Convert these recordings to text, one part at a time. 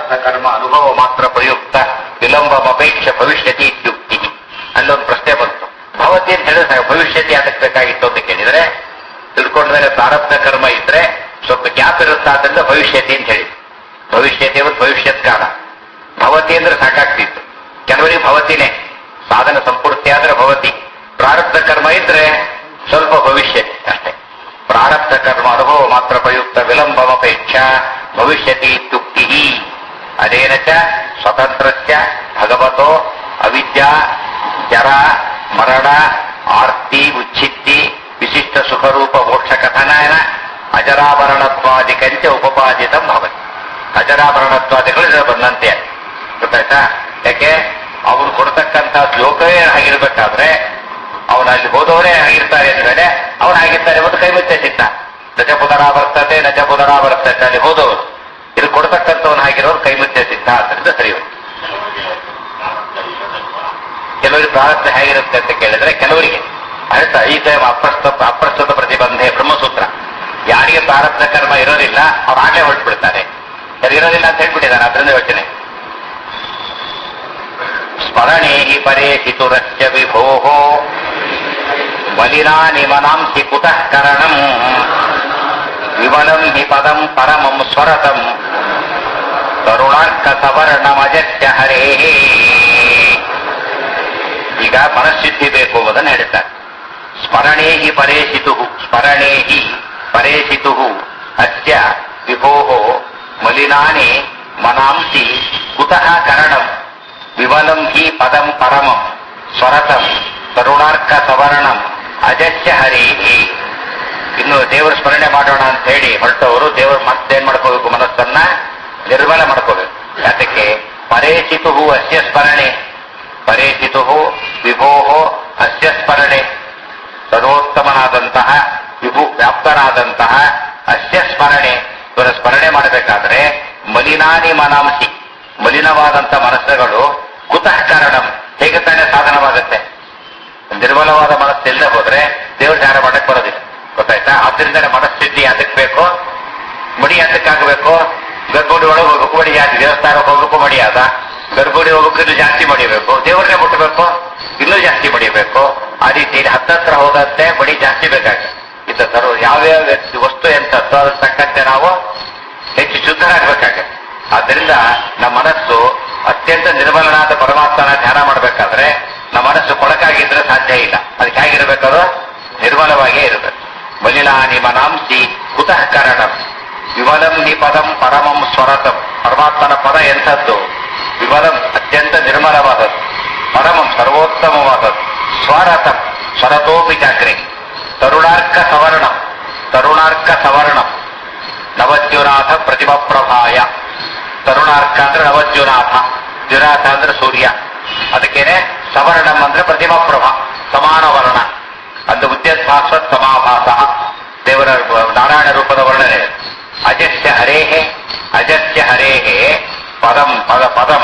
ಪ್ರಾರಬ್ಧ ಕರ್ಮ ಅನುಭವ ಮಾತ್ರ ಪ್ರಯುಕ್ತ ವಿಳಂಬಮಪೇಕ್ಷ ಭವಿಷ್ಯತಿ ಇತ್ಯುಕ್ತಿ ಅಲ್ಲೊಂದು ಪ್ರಶ್ನೆ ಬಂತು ಭವತಿ ಅಂತ ಹೇಳಿದ್ರೆ ಸಾಕು, ಭವಿಷ್ಯತಿ ಅದಕ್ಕೆ ಬೇಕಾಗಿತ್ತು ಅಂತ ಕೇಳಿದ್ರೆ ತಿಳ್ಕೊಂಡ ಮೇಲೆ ಪ್ರಾರಬ್ಧ ಕರ್ಮ ಇದ್ರೆ ಸ್ವಲ್ಪ ಗ್ಯಾಪ್ ಇರುತ್ತಾದ್ರಿಂದ ಭವಿಷ್ಯತಿ ಅಂತ ಹೇಳಿ ಭವಿಷ್ಯತಿ ಮತ್ತು ಭವಿಷ್ಯತ್ ಕಾಲ ಭವತಿ ಅಂದ್ರೆ ಸಾಕಾಗ್ತಿತ್ತು ಕೆಲವರಿಗೆ ಭವತಿನೇ ಸಾಧನ ಸಂಪೂರ್ತಿ ಆದ್ರೆ ಭವತಿ ಪ್ರಾರಬ್ಧ ಕರ್ಮ ಇದ್ರೆ ಸ್ವಲ್ಪ ಭವಿಷ್ಯತಿ ಅಷ್ಟೇ ಪ್ರಾರಬ್ಧ ಕರ್ಮ ಅನುಭವ ಮಾತ್ರ ಪ್ರಯುಕ್ತ ವಿಳಂಬಮಪೇಕ್ಷ ಭವಿಷ್ಯತಿ ಇತ್ಯುಕ್ತಿ ಅದೇನ ಚ ಸ್ವತಂತ್ರಸ್ಯ ಭಗವತೋ ಅವಿದ್ಯಾ ಜರ ಮರಣ ಆರ್ತಿ ಉಚ್ಛಿತ್ತಿ ವಿಶಿಷ್ಟ ಸುಖರೂಪ ಮೋಕ್ಷ ಕಥನನ ಅಜರಾಭರಣತ್ವಾದಿಕಂಚ ಉಪಪಾದಿತಂ ಭವತಿ ಅಜರಾಭರಣತ್ವಾದಿಗಳು ಇದರ ಬಂದಂತೆ ಗೊತ್ತಾಯ್ತಾ ಯಾಕೆ ಅವ್ರು ಕೊಡ್ತಕ್ಕಂಥ ಶ್ಲೋಕವೇ ಆಗಿರ್ಬೇಕಾದ್ರೆ ಅವನು ಅಲ್ಲಿ ಹೋದವರೇ ಆಗಿರ್ತಾರೆ ಅಂದ್ಮೇಲೆ ಅವ್ರು ಆಗಿರ್ತಾರೆ ಮತ್ತು ಕೈ ಮುಚ್ಚೆ ಸಿಟ್ಟ ನಜ ಪುನರಾವರ್ತತೆ ನಜ ಪುನರಾವರ್ತತೆ ಅಲ್ಲಿ ಹೋದವರು ಇದು ಕೊಡ್ತಕ್ಕಂಥವನು ಆಗಿರೋರು ಕೈ ಮುಚ್ಚೆ ಸಿದ್ಧ ಆದ್ದರಿಂದ ಸರಿ ಹೋಯ್ತು. ಕೆಲವರಿಗೆ ಪ್ರಾರಬ್ಧ ಹೇಗಿರುತ್ತೆ ಅಂತ ಕೇಳಿದ್ರೆ ಕೆಲವರಿಗೆ ಆಯ್ತಾ ಈ ಟೈಮ್ ಅಪ್ರಸ್ತುತ ಅಪ್ರಸ್ತುತ ಪ್ರತಿಬಂಧೆ ಬ್ರಹ್ಮಸೂತ್ರ ಯಾರಿಗೆ ಪ್ರಾರಬ್ಧ ಕರ್ಮ ಇರೋದಿಲ್ಲ ಅವ್ರು ಆಗ್ಲೇ ಹೊರಟ್ಬಿಡ್ತಾರೆ ಯಾರು ಇರೋದಿಲ್ಲ ಅಂತ ಹೇಳ್ಬಿಟ್ಟಿದ್ದಾರೆ ಅದರಿಂದ ಯೋಚನೆ ಸ್ಮರಣೇ ಹಿ ಪರೇ ಚಿತುರಸ್ಯ ವಿಭೋ ಮಲಿನಾನಿ ಮನಾಂಸಿ ಕುತಃ ಕರಣಂ ವಿಮಲಂ ಹಿ ಪದಂ ಪರಮಂ ಸ್ವರತಂ ತರುಣಾರ್ಕ ಸವರ್ಣಮಜಸ್ಯ ಹರೇ ಈಗ ಮನಸ್ಥಿತಿ ಬೇಕು ಎಂಬುದನ್ನು ಹೇಳುತ್ತಾರೆ ಸ್ಮರಣೇ ಹಿ ಪರೇಶಿತು ಸ್ಮರಣೇ ಹಿ ಪರೇಶಿತು ಅಸ್ಯ ವಿಭೋ ಮಲಿನಾನಿ ಮನಾಂಸಿ ಕುತಃ ಕರಣಂ ವಿಮಲಂ ಹಿ ಪದಂ ಪರಮಂ ಸ್ವರತಂ ತರುಣಾರ್ಕ ಸವರ್ಣಂ ಅಜಸ್ಯ ಹರೇಹಿ ಇನ್ನು ದೇವರ ಸ್ಮರಣೆ ಮಾಡೋಣ ಅಂತ ಹೇಳಿ ಹೊರಟವರು ದೇವರು ಮತ್ತೇನ್ ಮಾಡ್ಕೋಬೇಕು ಮನಸ್ಸನ್ನ ನಿರ್ಮಲ ಮಾಡ್ಕೋಬೇಕು ಅದಕ್ಕೆ ಪರೇಶಿತು ಅಸ್ಯ ಸ್ಮರಣೆ ಪರೇಶಿತು ವಿಭೋ ಅಸ್ಯ ಸ್ಮರಣೆ ಸರ್ವೋತ್ತಮನಾದಂತಹ ವಿಭು ವ್ಯಾಪ್ತನಾದಂತಹ ಅಸ್ಯ ಸ್ಮರಣೆ ಇವರ ಸ್ಮರಣೆ ಮಾಡಬೇಕಾದ್ರೆ ಮಲಿನಾನಿ ಮನಾಂಸಿ ಮಲಿನವಾದಂತ ಮನಸ್ಸುಗಳು ಕುತಃ ಕಾರಣಂ ಹೇಗೆ ತಾನೇ ಸಾಧನವಾಗುತ್ತೆ ನಿರ್ಮಲವಾದ ಮನಸ್ಸಿಲ್ಲದೆ ಹೋದ್ರೆ ದೇವ್ರ ಧ್ಯಾನ ಮಾಡಕ್ ಬರೋದಿಲ್ಲ ಗೊತ್ತಾಯ್ತಾ ಆದ್ರಿಂದಲೇ ಮನಸ್ಥಿತಿ ಅದಕ್ಕೆ ಬೇಕು ಮಡಿ ಅದಕ್ಕಾಗಬೇಕು ಗರ್ಭಗುಡಿ ಒಳಗೆ ಹೋಗ್ಬೇಕು ಮಡಿ ಜಾಸ್ತಿ ದೇವಸ್ಥಾನಕ್ಕೆ ಹೋಗ್ಬೇಕು ಮಡಿ ಆದ ಗರ್ಭಗುಡಿ ಹೋಗ್ಬೇಕು ಇನ್ನೂ ಜಾಸ್ತಿ ಮಡಿಬೇಕು ದೇವ್ರನ್ನೇ ಮುಟ್ಟಬೇಕು ಇನ್ನೂ ಜಾಸ್ತಿ ಮಡಿಬೇಕು ಆ ರೀತಿ ಹತ್ತತ್ರ ಹೋದಂತೆ ಮಡಿ ಜಾಸ್ತಿ ಬೇಕಾಗುತ್ತೆ ಇದು ಸರ್ವ ಯಾವ್ಯಾವ ವ್ಯಕ್ತಿ- ವಸ್ತು ಎಂತದ್ದು ಅದ್ರ ತಕ್ಕಂತೆ ನಾವು ಹೆಚ್ಚು ಶುದ್ಧರಾಗಬೇಕಾಗತ್ತೆ ಆದ್ದರಿಂದ ನಮ್ಮ ಮನಸ್ಸು ಅತ್ಯಂತ ನಿರ್ಮಲನಾದ ಪರಮಾತ್ಮನ ಧ್ಯಾನ ಮಾಡಬೇಕಾದ್ರೆ ನಮ್ಮ ಮನಸ್ಸು ಕೊಳಕಾಗಿದ್ರೆ ಸಾಧ್ಯ ಇಲ್ಲ ಅದಕ್ಕೆ ಹೇಗಿರ್ಬೇಕದು ನಿರ್ಮಲವಾಗೇ ಇರಬೇಕು ಮಲಿನಾನಿ ಮನಾಂಸಿ ಕುತಃ ಕಾರಣಂ ವಿಮಲಂ ಹಿ ಪದಂ ಪರಮಂ ಸ್ವರತಂ ಪರಮಾತ್ಮನ ಪದ ಎಂಥದ್ದು ವಿಮಲಂ ಅತ್ಯಂತ ನಿರ್ಮಲವಾದದ್ದು ಪರಮಂ ಸರ್ವೋತ್ತಮವಾದದ್ದು ಸ್ವರತಂ ಸ್ವರತೋಪಿ ಜಾಗ್ರೆ ತರುಣಾರ್ಕ ಸವರ್ಣಂ ತರುಣಾರ್ಕ ಸವರ್ಣಂ ನವದ್ಯುನಾಥ ಪ್ರತಿಭಾ ಪ್ರಭಾಯ ತರುಣಾರ್ಕ ಅಂದ್ರೆ ನವದ್ಯುನಾಥ ದ್ಯುನಾಥ ಅಂದ್ರೆ ಸೂರ್ಯ ಅದಕ್ಕೇನೆ ಸವರ್ಣಂ ಅಂದ್ರೆ ಪ್ರತಿಭಾ ಪ್ರಭಾ ಸಮಾನ ವರ್ಣ ಅಂದು ಉದ್ಯದ್ಭಾಸ್ವತ್ ಸಮಾಭಾಸ ದೇವರ ನಾರಾಯಣ ರೂಪದ ವರ್ಣನೆ ಅಜಸ್ಯ ಹರೇಹೆ ಅಜಸ್ಯ ಹರೇಹೆ ಪದಂ ಪದ ಪದಂ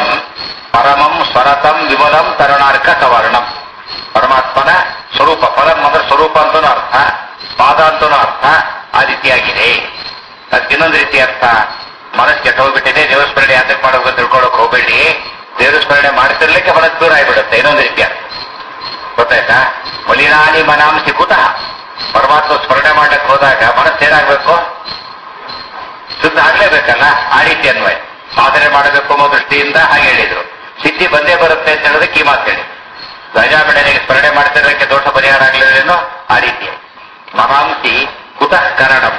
ಪರಮಂ ಸ್ವರತಂ ವಿಮಲಂ ತರುಣಾರ್ಕ ಸವರ್ಣಂ ಪರಮಾತ್ಮನ ಸ್ವರೂಪ ಪರಂ ಅಂದ್ರೆ ಸ್ವರೂಪ ಅಂತನೂ ಅರ್ಥ ಪಾದ ಅಂತನೂ ಅರ್ಥ ಆ ರೀತಿಯಾಗಿದೆ ಅದಕ್ಕೆ ಇನ್ನೊಂದು ರೀತಿ ಅರ್ಥ ಮನಸ್ಸು ಕೆಟ್ಟ ಹೋಗ್ಬಿಟ್ಟಿದೆ ದೇವರ ಸ್ಮರಣೆ ಯಾತಕ್ಕೆ ಮಾಡಬೇಕು ಅಂತ ತಿಳ್ಕೊಳಕ್ ಹೋಗ್ಬೇಡಿ ದೇವರ ಸ್ಮರಣೆ ಮಾಡ್ತಿರ್ಲಿಕ್ಕೆ ಮನಸ್ಸು ದೂರ ಆಗಿಬಿಡುತ್ತೆ ಇನ್ನೊಂದು ರೀತಿ ಅರ್ಥ ಗೊತ್ತಾಯ್ತಾ ಮಲಿನಾನಿ ಮನಾಂಸಿ ಕುತಃ ಪರಮಾತ್ಮ ಸ್ಮರಣೆ ಮಾಡಕ್ಕೆ ಹೋದಾಗ ಮನಸ್ಸು ಏನಾಗ್ಬೇಕು ಶುದ್ಧ ಆಗ್ಲೇಬೇಕಲ್ಲ ಆ ರೀತಿ ಅನ್ವಯ ಸಾಧನೆ ಮಾಡಬೇಕು ಅನ್ನೋ ದೃಷ್ಟಿಯಿಂದ ಹಾಗೆ ಹೇಳಿದ್ರು ಸಿದ್ಧಿ ಬಂದೇ ಬರುತ್ತೆ ಅಂತ ಹೇಳೋದಕ್ಕೆ ಈ ಮಾತು ಹೇಳಿ ಗಜಾಮಣನಿಗೆ ಸ್ಮರಣೆ ಮಾಡ್ತಿರೋದಕ್ಕೆ ದೋಷ ಪರಿಹಾರ ಆಗ್ಲಿಲ್ಲೇನೋ ಆ ರೀತಿ ಮನಾಂಸಿ ಕುತಃ ಕರಣಂ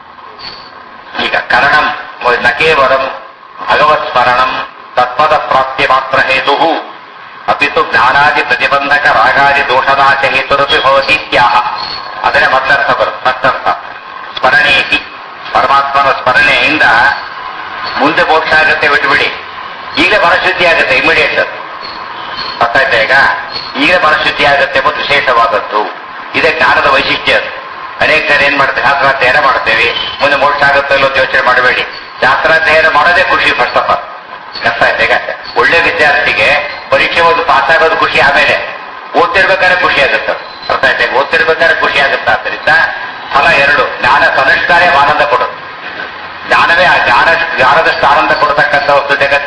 ಈಗ ಕರಣಂ ನ ಕೇವಲಂ ಭಗವತ್ ಸ್ಮರಣಂ ತತ್ಪದ ಪ್ರಾಪ್ತಿ ಮಾತ್ರ ಹೇತು ಅಪಿತು ಜ್ಞಾನಾದಿ ಪ್ರತಿಬಂಧಕ ರಾಗಾದಿ ದೋಷನಾಶ ಹೇತುರಪಿ ಭವತೀತ್ಯಾಹ ಅದನ್ನೇ ಮತ್ತರ್ಥ ಬರುತ್ತೆ ಮತ್ತರ್ಥ ಸ್ಮರಣೇತಿ ಪರಮಾತ್ಮನ ಸ್ಮರಣೆಯಿಂದ ಮುಂದೆ ಮೋಕ್ಷ ಆಗುತ್ತೆ ಬಿಟ್ಬಿಡಿ ಈಗಲೇ ಮನಶುದ್ಧಿ ಆಗುತ್ತೆ ಇಮಿಡಿಯೇಟ್ ಅರ್ಥ ಆಯ್ತಾ ಈಗ ಈಗಲೇ ಮನಶುದ್ಧಿ ಆಗುತ್ತೆ ಮತ್ತು ವಿಶೇಷವಾದದ್ದು ಇದೇ ಜ್ಞಾನದ ವೈಶಿಷ್ಟ್ಯ ಅದು ಅನೇಕ ಜನ ಏನ್ ಮಾಡ್ತಾರೆ ಶಾಸ್ತ್ರಾಧ್ಯಯನ ಮಾಡ್ತೇವೆ ಮುಂದೆ ಮೋಕ್ಷ ಆಗುತ್ತೋ ಇಲ್ಲೋ ಅಂತ ಯೋಚನೆ ಮಾಡಬೇಡಿ ಶಾಸ್ತ್ರಾಧ್ಯಯನ ಮಾಡೋದೇ ಖುಷಿ ಫಸ್ಟ್ ಆಫ್ ಆಲ್ ಅರ್ಥ ಆಯ್ತಾ ಈಗ ಒಳ್ಳೆ ವಿದ್ಯಾರ್ಥಿಗೆ ಪರೀಕ್ಷೆ ಒಂದು ಪಾಸ್ ಆಗೋದು ಖುಷಿ ಆಮೇಲೆ ಓದ್ತಿರ್ಬೇಕಾದ್ರೆ ಖುಷಿ ಆಗುತ್ತೆ ಅರ್ಥ ಆಯ್ತಾ ಈಗ ಓದ್ತಿರ್ಬೇಕಾದ್ರೆ ಖುಷಿ ಆಗುತ್ತೆ ಆದ್ದರಿಂದ ಫಲ ಎರಡು ಜ್ಞಾನ ತನುಷ್ಕಾರೇ ಆನಂದ ಕೊಡುತ್ತೆ ಜ್ಞಾನವೇ ಆ ಜ್ಞಾನ ಜ್ಞಾನದಷ್ಟು ಆನಂದ ಕೊಡತಕ್ಕಂಥ ವಸ್ತು ಜಗತ್ತಿನಲ್ಲಿ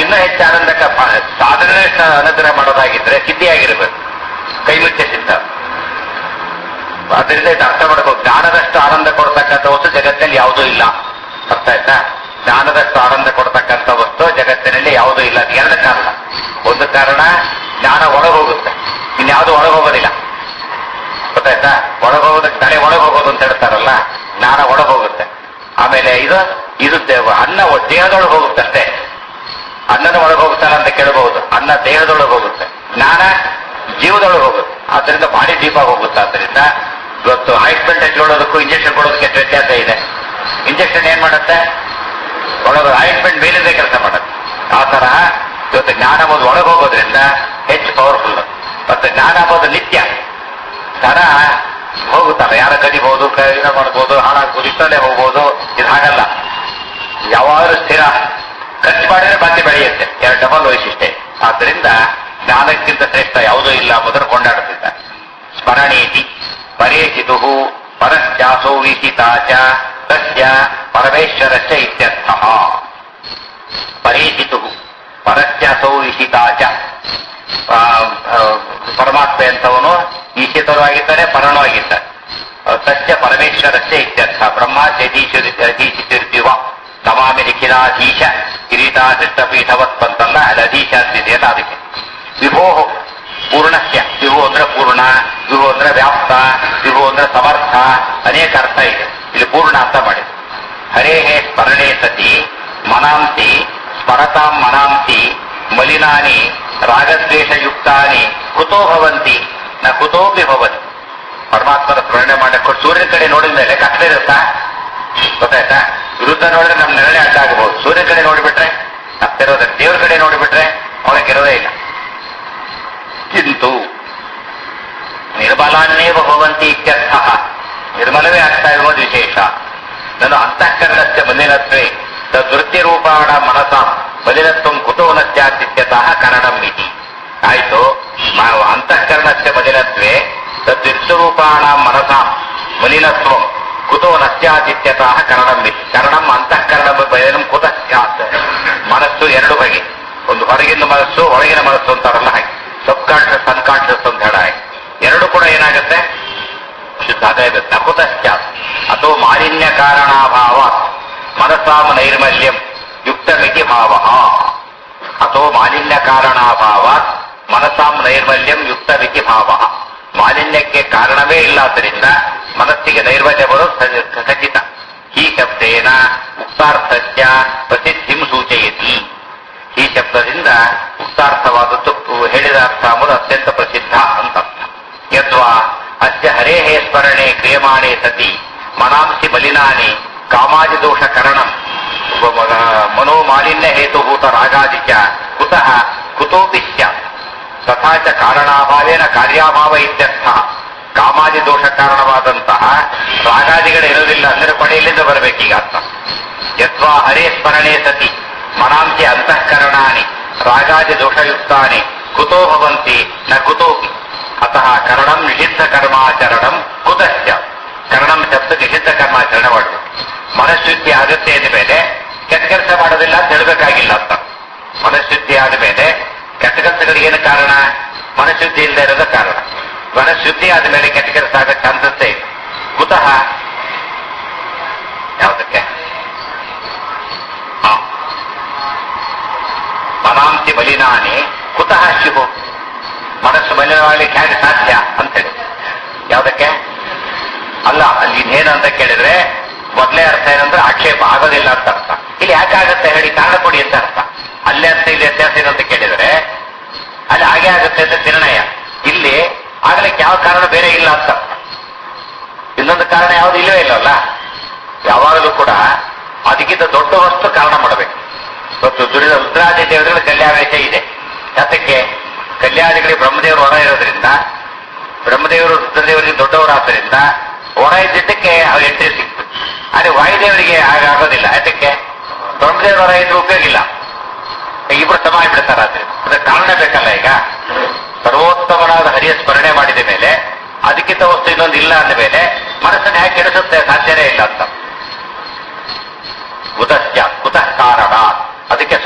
ಇನ್ನೂ ಹೆಚ್ಚು ಆನಂದಕ್ಕೆ ಪ- ಸಾಧನೆ ಅನುಗ್ರಹ ಮಾಡೋದಾಗಿದ್ರೆ ಸಿದ್ಧಿಯಾಗಿರ್ಬೇಕು ಕೈ ಮುಚ್ಚೆ ಸಿದ್ಧ ಅದರಿಂದ ಇದು ಅರ್ಥ ಮಾಡ್ಬೇಕು ಜ್ಞಾನದಷ್ಟು ಆನಂದ ಕೊಡ್ತಕ್ಕಂಥ ವಸ್ತು ಜಗತ್ತಿನಲ್ಲಿ ಯಾವುದೂ ಇಲ್ಲ ಅರ್ಥ ಆಯ್ತಾ ಜ್ಞಾನದಷ್ಟು ಆನಂದ ಕೊಡ್ತಕ್ಕಂಥ ವಸ್ತು ಜಗತ್ತಿನಲ್ಲಿ ಯಾವುದೂ ಇಲ್ಲ ಅದು ಎರಡು ಕಾರಣ ಒಂದು ಕಾರಣ ಜ್ಞಾನ ಒಳಗೋಗುತ್ತೆ ಇನ್ಯಾವುದು ಒಳಗೋಗೋದಿಲ್ಲ ಗೊತ್ತಾಯ್ತಾ ಒಳಗೋಗೋದಕ್ಕೆ ತಲೆ ಒಳಗೋಗೋದು ಅಂತ ಹೇಳ್ತಾರಲ್ಲ ಜ್ಞಾನ ಒಳಗೋಗುತ್ತೆ ಆಮೇಲೆ ಇದು ಇದು ದೇವ- ಅನ್ನ ಒ- ದೇಹದೊಳಗೆ ಹೋಗುತ್ತೆ ಅಷ್ಟೇ ಅನ್ನದ ಒಳಗೆ ಹೋಗುತ್ತಲ್ಲ ಅಂತ ಕೇಳಬಹುದು ಅನ್ನ ದೇಹದೊಳಗೆ ಹೋಗುತ್ತೆ ಜ್ಞಾನ ಜೀವದೊಳಗೆ ಹೋಗುತ್ತೆ ಆದ್ದರಿಂದ ಭಾರಿ ದೀಪ ಹೋಗುತ್ತೆ ಆದ್ದರಿಂದ ಇವತ್ತು ಆಯಿಂಟ್ಮೆಂಟ್ ಹಚ್ಕೊಳ್ಳೋದಕ್ಕೂ ಇಂಜೆಕ್ಷನ್ ಕೊಡೋದಕ್ಕೆ ಎಷ್ಟು ವ್ಯತ್ಯಾಸ ಇದೆ ಇಂಜೆಕ್ಷನ್ ಏನ್ ಮಾಡುತ್ತೆ ಒಳಗೆ ಆಯಿಂಟ್ಮೆಂಟ್ ಮೇಲಿಂದ ಕೆಲಸ ಮಾಡುತ್ತೆ ಆ ತರ ಇವತ್ತು ಜ್ಞಾನ ಒಂದು ಒಳಗೆ ಹೋಗೋದ್ರಿಂದ ಹೆಚ್ಚು ಪವರ್ಫುಲ್ ಮತ್ತೆ ಜ್ಞಾನ ಅನ್ನೋದು ನಿತ್ಯ ದರ ಹೋಗುತ್ತಲ್ಲ ಯಾರ ಕದಿಬಹುದು ಕೈನ ಮಾಡ್ಬೋದು ಹಾಳಾಗ್ಬೋದು ಇಷ್ಟಲ್ಲೇ ಹೋಗ್ಬೋದು ಇದು ಹಾಗಲ್ಲ ಯಾವಾಗಲೂ ಸ್ಥಿರ ಖರ್ಚು ಮಾಡಿದ್ರೆ ಮತ್ತೆ ಬೆಳೆಯುತ್ತೆ ಎರಡು ಡಬಲ್ ವೈಶಿಷ್ಟ್ಯ ಆದ್ದರಿಂದ ಜ್ಞಾನಕ್ಕಿಂತ ಶ್ರೇಷ್ಠ ಯಾವುದೂ ಇಲ್ಲ ಮೊದಲು ಕೊಂಡಾಡುತ್ತಿದ್ದ ಸ್ಮರಣೀತಿ ಪರೇಚಿತು ಪರಸ್ಯಾಸೋ ವಿಹಿತಾಚ ತಸ್ಯ ಪರಮೇಶ್ವರಸ್ಯ ಇತ್ಯರ್ಥ ಪರೇಚಿತು ಪರಸ್ಯಾಸೋ ವಿಹಿತಾಚ ಆ, ಆ, ಪರಮಾತ್ಮ ಅಂತವನು ಈಶಿತನೂ ಆಗಿದ್ದಾನೆ ಪರನೂ ಆಗಿದ್ದಾನೆ ಆ, ಸತ್ಯ ಪರಮೇಶ್ವರಸ್ಯ ಇತ್ಯರ್ಥ ಬ್ರಹ್ಮ ಅಧೀಶಿತಿರ್ತೀವ ತಮಾಮಿ ನಿಖಿಲಾಧೀಶ ಕಿರೀಟಾಧಿಷ್ಟ ಪೀಠವತ್ ಬಂತಲ್ಲ ಅದು ಅಧೀಶ ಅಂತಿದೆಯಲ್ಲ ಅದಕ್ಕೆ ವಿಭೋ ಪೂರ್ಣಸ್ಯ ವಿಭು ಅಂದ್ರೆ ಪೂರ್ಣ ವಿಭು ಅಂದ್ರೆ ವ್ಯಾಪ್ತ ವಿಭು ಅಂದ್ರೆ ಸಮರ್ಥ ಅನೇಕ ಅರ್ಥ ಇದೆ ಇಲ್ಲಿ ಪೂರ್ಣ ಅಂತ ಮಾಡಿದೆ ಹರೇ ಸ್ಮರಣೆ ಸತಿ ಮನಾಂತಿ ಸ್ಮರತಾಂ ಮನಾಂತಿ ಮಲಿನಾನಿ ರಾಗದ್ವೇಷಯುಕ್ತಾನಿ ಕುತೋ ಭವಂತಿ ನ ಕುತೋಪಿ ಭವಂತಿ ಪರಮಾತ್ಮನ ಸ್ಮರಣೆ ಮಾಡಕ್ಕೆ ಸೂರ್ಯನ ಕಡೆ ನೋಡಿದ ಮೇಲೆ ಕಷ್ಟ ಇರುತ್ತಾ ಗೊತ್ತಾಯ್ತಾ ವಿರುದ್ಧ ನೋಡಿದ್ರೆ ನಮ್ ನೆರಳೆ ಅಡ್ಡ ಆಗಬಹುದು ಸೂರ್ಯನ ಕಡೆ ನೋಡಿಬಿಟ್ರೆ ಹತ್ತಿರೋದ ದೇವ್ರ ಕಡೆ ನೋಡಿಬಿಟ್ರೆ ಒಳಗಿರೋದೇ ಇಲ್ಲ ಕಿಂತು ನಿರ್ಮಲಾನ್ನೇವ ಭವಂತಿ ಇತ್ಯರ್ಥ ನಿರ್ಮಲವೇ ಆಗ್ತಾ ಇರುವುದು ವಿಶೇಷ ನಾನು ಅಂತಃಕರಣಸ್ಯ ಮಲಿನತ್ವೇ ತದ್ವೃತ್ತಿ ರೂಪಾಣ ಮನಸ ಮಲಿನತ್ವ ಕುತೋ ನತ್ಯಾತಿತ್ಯತಃ ಕರಣಂ ಇತಿ ಆಯ್ತು ಮ- ಅಂತಃಕರಣಸ್ಯ ಮಲಿನತ್ವೇ ತದ್ವೃತ್ತಿ ರೂಪಾಣ ಮನಸ ಮಲಿನತ್ವ ಕುತೋ ನತ್ಯಾತಿತ್ಯತಃ ಕರಣಂ ಇತಿ ಕರಣಂ ಅಂತಃಕರಣ ಬಯಲಂ ಕುತ ಸ್ಯಾತ್ ಮನಸ್ಸು ಎರಡು ಬಗೆ ಒಂದು ಹೊರಗಿನ ಮನಸ್ಸು ಒಳಗಿನ ಮನಸ್ಸು ಅಂತಾರಲ್ಲ ಹಾಗೆ ಸಬ್ ಕಾನ್ಶಿಯಸ್ ಅನ್ಕಾನ್ಶಿಯಸ್ ಅಂತ ಹೇಳ ಹಾಗೆ ಎರಡು ಕೂಡ ಏನಾಗುತ್ತೆ ಶುದ್ಧ ಅದೇ ನಕುತಶ್ಚ ಅಥೋ ಮಾಲಿನ್ಯ ಕಾರಣಾಭಾವ ಮನಸಾಮ ನೈರ್ಮಲ್ಯಂ ಯುಕ್ತಮಿತಿ ಭಾವ ಅಥೋ ಮಾಲಿನ್ಯ ಕಾರಣಾಭಾವ ಮನಸಾಂ ನೈರ್ಮಲ್ಯಂ ಯುಕ್ತಮಿತಿ ಭಾವ ಮಾಲಿನ್ಯಕ್ಕೆ ಕಾರಣವೇ ಇಲ್ಲಾದ್ದರಿಂದ ಮನಸ್ಸಿಗೆ ನೈರ್ಮಲ್ಯ ಬರೋದು ಸ- ಖಚಿತ ಈ ಶಬ್ದೇನ ಉಕ್ತಾರ್ಥಸ್ಯ ಪ್ರಸಿದ್ಧಿಂ ಸೂಚಯತಿ ಈ ಶಬ್ದದಿಂದ ಉಕ್ತಾರ್ಥವಾದದ್ದು ಹೇಳಿದ ಅರ್ಥ ಎಂಬುದು ಅತ್ಯಂತ ಪ್ರಸಿದ್ಧ ಅಂತ ಅರ್ಥ ಯದ್ವಾ ಅಸ್ಯ ಹರೇಃ ಸ್ಮರಣೆ ಕ್ರಿಯಮಾಣೆ ಸತಿ ಮನಾಂಸಿ ಮಲಿನಾನಿ ಕಾಮಾದಿದೋಷ ಕರಣಂ ಮನೋಮಾಲಿನ್ಯ ಹೇತುಭೂತ ರಾಗಾದಿ ಚ ಕುತಃ ಕುತೋಪಿ ಸ್ಯಾತ್ ತಥಾ ಚ ಕಾರಣಾಭಾವೇನ ಕಾರ್ಯಾಭಾವ ಇತ್ಯರ್ಥ ಕಾಮಾದಿ ದೋಷ ಕಾರಣವಾದಂತಹ ರಾಗಾದಿಗಳು ಇರೋದಿಲ್ಲ ಅಂದ್ರೆ ಪಡೆಯಲಿಂದ ಬರಬೇಕೀಗ ಅರ್ಥ ಯತ್ವಾ ಹರೇ ಸ್ಮರಣೆ ಸತಿ ಮನಾಂತಿ ಅಂತಃಕರಣಾನಿ ರಾಗಾದಿ ದೋಷಯುಕ್ತಾನಿ ಕುತೋ ಭವಂತಿ ನ ಕುತೋಪಿ ಅತಃ ಕರಣಂ ನಿಷಿದ್ಧ ಕರ್ಮಾಚರಣಂ ಕುತಶ್ಚ ಕರಣಂ ಶಬ್ದ ನಿಷಿದ್ಧ ಕರ್ಮಾಚರಣೆ ಮಾಡಬೇಕು ಮನಃಶುದ್ಧಿ ಆಗುತ್ತೆ ಅಂದ ಮೇಲೆ ಕೆಟ್ಟ ಕೆಲಸ ಮಾಡೋದಿಲ್ಲ ಅಂತ ಹೇಳಬೇಕಾಗಿಲ್ಲ ಅಂತ ಮನಃಶುದ್ಧಿ ಆದ ಮೇಲೆ ಕೆಟ್ಟ ಕೆಲಸಗಳಿಗೆ ಏನು ಕಾರಣ ಮನಃಶುದ್ಧಿ ಇಲ್ಲದೆ ಇರೋದ ಕಾರಣ ಮನಃಶುದ್ಧಿ ಆದ ಮೇಲೆ ಕೆಟ್ಟ ಕೆಲಸ ಆಗೋ ಚಾನ್ಸಸ್ಸೇ ಇಲ್ಲ ಕುತಃ ಯಾವುದಕ್ಕೆ ಹಾ. ಮನಾಂತಿ ಮಲಿನಾನಿ ಕುತಃ ಶಿವು ಮನಸ್ಸು ಮಲಿನವಾಗಲಿಕ್ಕೆ ಹೇಗೆ ಸಾಧ್ಯ ಅಂತೇಳಿ ಯಾವುದಕ್ಕೆ ಅಲ್ಲ ಅಲ್ಲಿ ಇನ್ನೇನು ಅಂತ ಕೇಳಿದ್ರೆ ಮೊದಲೇ ಅರ್ಥ ಏನಂದ್ರೆ ಆಕ್ಷೇಪ ಆಗೋದಿಲ್ಲ ಅಂತ ಅರ್ಥ ಇಲ್ಲಿ ಯಾಕೆ ಆಗುತ್ತೆ ಹೇಳಿ ಕಾರಣ ಕೊಡಿ ಅಂತ ಅರ್ಥ ಅಲ್ಲೇ ಅರ್ಥ ಇಲ್ಲಿ ವ್ಯತ್ಯಾಸ ಏನು ಅಂತ ಕೇಳಿದ್ರೆ ಅಲ್ಲಿ ಹಾಗೆ ಆಗುತ್ತೆ ಅಂತ ನಿರ್ಣಯ ಇಲ್ಲಿ ಆಗ್ಲಿಕ್ಕೆ ಯಾವ ಕಾರಣ ಬೇರೆ ಇಲ್ಲ ಅಂತ ಅರ್ಥ ಇನ್ನೊಂದು ಕಾರಣ ಯಾವುದು ಇಲ್ಲವೇ ಇಲ್ಲವಲ್ಲ ಯಾವಾಗಲೂ ಕೂಡ ಅದಕ್ಕಿಂತ ದೊಡ್ಡ ವಸ್ತು ಕಾರಣ ಮಾಡಬೇಕು ಇವತ್ತು ದುರಿದ ರುದ್ರಾದಿ ದೇವರುಗಳ ಕಲ್ಯಾವೇಶ ಇದೆ ಯಾತಕ್ಕೆ ಕಲ್ಯಾಣಿಗಳಿಗೆ ಬ್ರಹ್ಮದೇವರು ಹೊರ ಇರೋದ್ರಿಂದ ಬ್ರಹ್ಮದೇವರು ರುದ್ರದೇವರಿಗೆ ದೊಡ್ಡವರಾದ್ದರಿಂದ ಹೊರ ಇದ್ದಿದ್ದಕ್ಕೆ ಅವ್ರ ಎಂಟ್ರಿ ಸಿಕ್ತು ಆದ್ರೆ ವಾಯುದೇವರಿಗೆ ಹಾಗಾಗೋದಿಲ್ಲ ಯಾತಕ್ಕೆ ಬ್ರಹ್ಮದೇವರು ಹೊರ ಇದ್ರೆ ಉಪಯೋಗ ಇಲ್ಲ ಇಬ್ರು ಸಮ ಆಗ್ಬಿಡ್ತಾರ ಆದ್ರೆ ಅದಕ್ಕೆ ಕಾರಣ ಬೇಕಲ್ಲ ಈಗ ಸರ್ವೋತ್ತಮನಾದ ಹರಿಯ ಸ್ಮರಣೆ ಮಾಡಿದ ಮೇಲೆ ಅದಕ್ಕಿಂತ ವಸ್ತು ಇನ್ನೊಂದು ಇಲ್ಲ ಅಂದ ಮೇಲೆ ಮನಸ್ಸನ್ನು ಯಾಕೆ ಕೆಡಿಸುತ್ತೆ ಸಾಧ್ಯನೇ ಇಲ್ಲ ಅಂತ ಉದಸ್ಯ ಕುತಃ ಕಾರಣ ಅದಕ್ಕೆ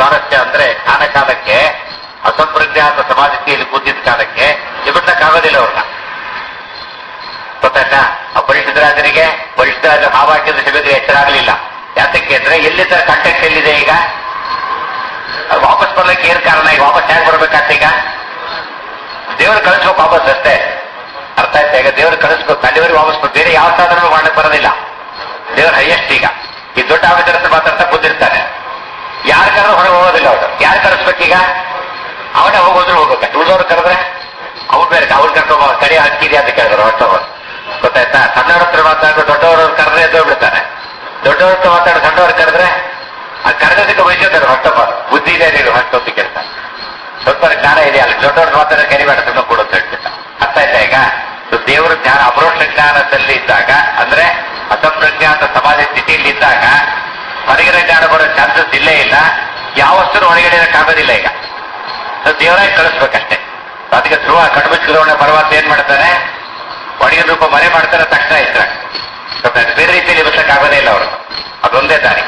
ಸ್ವಾರಸ್ಯ ಅಂದ್ರೆ ಜ್ಞಾನ ಕಾಲಕ್ಕೆ ಅಸಂಪ್ರಜ್ಞಾತ ಸಮಾಧಿಯಲ್ಲಿ ಕೂತಿದ್ದ ಕಾಲಕ್ಕೆ ನಿಬಿಡ್ಸಕ್ಕಾಗೋದಿಲ್ಲ ಅವ್ರನ್ನ ಗೊತ್ತಾಯ್ತಾ ಆ ಪರಿಶುದ್ಧರಾಜನಿಗೆ ಪರಿಶುದ್ಧರಾಜ ಹಾವು ಹಾಕಿದ ಸಿಗೋದ್ರೆ ಎಚ್ಚರ ಆಗಲಿಲ್ಲ ಯಾತಕ್ಕೆ ಅಂದ್ರೆ ಎಲ್ಲಿದ್ದ ಕಾಂಟ್ಯಾಕ್ಟ್ ಎಲ್ಲಿದೆ ಈಗ ಅದು ವಾಪಸ್ ಬರ್ಲಿಕ್ಕೆ ಏನ್ ಕಾರಣ ಈಗ ವಾಪಸ್ ಹೇಗೆ ಬರ್ಬೇಕಾಗ್ತ ಈಗ ದೇವ್ರು ಕಳಿಸ್ಬೇಕು ವಾಪಸ್ ಅಷ್ಟೇ ಅರ್ಥ ಆಯ್ತಾ ಈಗ ದೇವ್ರು ಕಳಿಸ್ಬೇಕು ಅಲ್ಲಿವರೆಗೆ ವಾಪಸ್ ಬರ್ಬೇಕು. ಬೇರೆ ಯಾವ ಸಾಧನ ಮಾಡಕ್ ಬರೋದಿಲ್ಲ ದೇವ್ರ ಹೈಯೆಸ್ಟ್ ಈಗ ಈ ದೊಡ್ಡ ಆಫೀಸರ್ ಹತ್ರ ಮಾತಾಡ್ತಾ ಕೂತಿರ್ತಾನೆ ಯಾರ ಕರೆದ್ರು ಹೊರಗೆ ಹೋಗೋದಿಲ್ಲ ಅವರು ಯಾರು ಕಳಿಸ್ಬೇಕೀಗ ಅವನೇ ಹೋಗೋದ್ರು ಹೋಗ್ಬೇಕು ಉಳಿದವ್ರು ಕರೆದ್ರೆ ಅವ್ರು ಬೇರೆ ಅವ್ರು ಕರ್ಕೊಂಡ್ ಕಡೆ ಹಾಕಿದೆ ಅಂತ ಕೇಳಿದ್ರು ಹೊಟ್ಟವರು ಗೊತ್ತಾಯ್ತಾ ಸಣ್ಣವ್ರ ಹತ್ರ ಮಾತಾಡಿದ್ರೆ ದೊಡ್ಡವರು ಕರೆದ್ರೆ ಎದ್ದು ಬಿಡ್ತಾನೆ ದೊಡ್ಡವ್ರ ಹತ್ರ ಮಾತಾಡಿ ಸಣ್ಣವ್ರು ಕರೆದ್ರೆ ಆ ಕರೆದಕ್ಕೆ ವಹಿಸ್ತಾರೆ ಹೊಟ್ಟಪ್ಪ ಬುದ್ಧಿ ಇದೆ ನೀನು ಹೊಟ್ಟು ಅಂತ ಕೇಳ್ತಾನೆ ಸ್ವಲ್ಪ ಜ್ಞಾನ ಇದೆ ಅಲ್ಲಿ ದೊಡ್ಡವ್ರ ಮಾತಾಡ ಕರಿಬೇಡ ಸುಮ್ಮನೆ ಕೊಡು ಅಂತ ಹೇಳ್ತಿದ್ದ ಅರ್ಥ ಆಯ್ತಾ ಈಗ ಸೊ ದೇವರು ಜ್ಞಾನ ಅಪರೋಕ್ಷ ಜ್ಞಾನದಲ್ಲಿ ಇದ್ದಾಗ ಅಂದ್ರೆ ಅಸಂಪ್ರಜ್ಞಾತ ಸಮಾಧಿ ಸ್ಥಿತಿಯಲ್ಲಿ ಇದ್ದಾಗ ಹೊರಗಿನ ಜ್ಞಾನ ಬರೋ ಚಾನ್ಸಸ್ ಇಲ್ಲೇ ಇಲ್ಲ ಯಾವ ವಸ್ತು ಒಳಗಡೆ ಇರಕ್ಕಾಗೋದಿಲ್ಲ ಈಗ ಸೊ ದೇವರಾಗಿ ಕಳಿಸ್ಬೇಕಷ್ಟೇ ಅದಕ್ಕೆ ಧ್ರುವ ಕಡುಬುಚ್ಚಿರೋಣ ಪರ್ವತ ಏನ್ ಮಾಡ್ತಾನೆ ಒಳಗಿನ ರೂಪ ಮರೆ ಮಾಡ್ತಾರೆ ತಕ್ಷಣ ಇದ್ರ ಬೇರೆ ರೀತಿಯಲ್ಲಿ ಇರ್ಸಕ್ಕಾಗೋದೇ ಇಲ್ಲ ಅವರು ಅದೊಂದೇ ದಾರಿ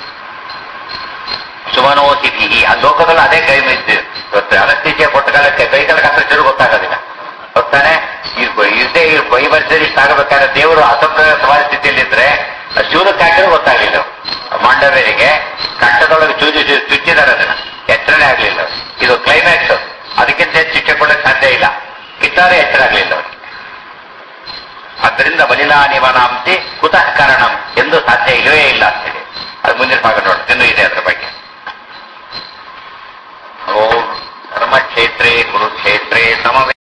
ಸುಮನೋತಿಥಿ ಆ ಲೋಕದಲ್ಲಿ ಅದೇ ಕೈ ಮೀಸ್ತೀವಿ ಇವತ್ತು ಅನಸ್ತೀಚಿಯ ಕೊಟ್ಟ ಕಾಲಕ್ಕೆ ಕೈ ಕಾಲಕ್ಕೆ ಹತ್ರ ಚೂರು ಗೊತ್ತಾಗೋದಿಲ್ಲ ಗೊತ್ತಾನೆ ಇದೇ ಈ ವರ್ಷದಲ್ಲಿ ಇಷ್ಟ ಆಗಬೇಕಾದ್ರೆ ದೇವರು ಅಸಂಪ್ರದಾಯ ಸಮಾಜ ಸ್ಥಿತಿಯಲ್ಲಿದ್ರೆ ಚೂರಕ್ಕೆ ಹಾಕಿದ್ರೆ ಗೊತ್ತಾಗ್ಲಿಲ್ಲ ಮಾಂಡವರಿಗೆ ಕಟ್ಟದೊಳಗೆ ಚೂಜು ಚೂ- ಚುಚ್ಚಿದ್ದಾರೆ ಅದನ್ನ ಎಚ್ಚರಣೆ ಆಗ್ಲಿಲ್ಲ ಇದು ಕ್ಲೈಮ್ಯಾಕ್ಸ್ ಅದಕ್ಕಿಂತ ಹೆಚ್ಚು ಶಿಕ್ಷೆ ಕೊಡಕ್ಕೆ ಸಾಧ್ಯ ಇಲ್ಲ ಕಿತ್ತಾರೆ ಎಚ್ಚರ ಆಗ್ಲಿಲ್ಲ ಅವ್ರಿಗೆ ಆದ್ದರಿಂದ ಬಲಿಲಾನಿವನಾಂಸಿ ಕುತಃ ಕಾರಣಂ ಎಂದು ಸಾಧ್ಯ ಇಲ್ಲವೇ ಇಲ್ಲ ಅಂತೇಳಿ ಅದು ಮುಂದಿನ ಭಾಗ ನೋಡಿ ಇನ್ನೂ ಇದೆ ಅದ್ರ ಬಗ್ಗೆ ಓಂ ಧರ್ಮಕ್ಷೇತ್ರೇ ಕುರುಕ್ಷೇತ್ರೇ ಸಮವೇ